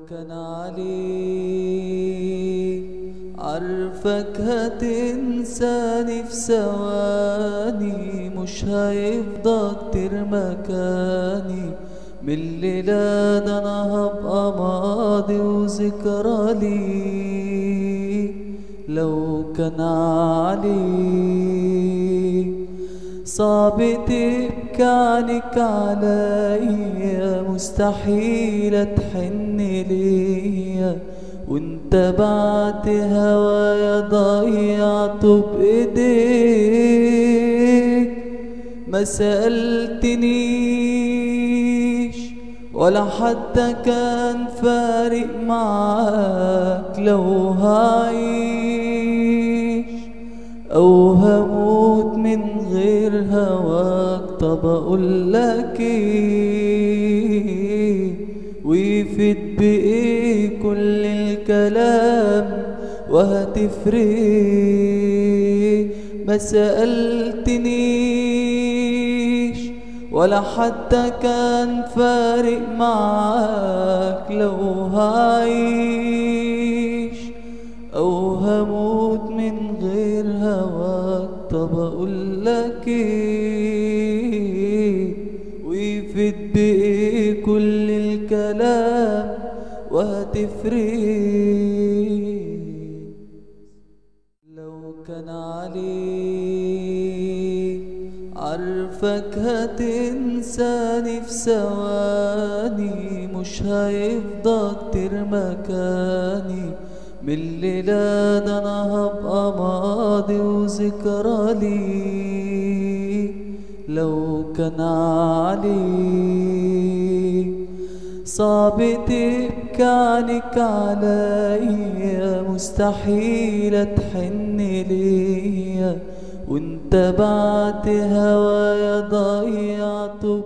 كان علي عارفك هتنساني في ثواني مش هيفضى كتير مكاني من الليلة ده انا هبقى ماضي وذكرى لي لو كان علي صعب تبكي عنك عليا مستحيل تحن ليا وانت بعد هوايا ضيعته بايديك ما سألتنيش ولا حتى كان فارق معاك لو هعيش او هموت من غير هواك طب اقول لك ايه ويفيد بايه كل الكلام وهتفرق ما سألتنيش ولا حتى كان فارق معاك لو هعيش او هموت من غير هواك طب اقول لك ايه ويفيد بايه كل الكلام وهتفرق لو كان علي عارفك هتنساني في ثواني مش هيفضى كتير مكاني من الليلة ده انا هبقى ماضي وذكرى لي لو كان علي صعب تبكي عنك عليا مستحيل تحن ليا وانت بعد هوايا ضيعته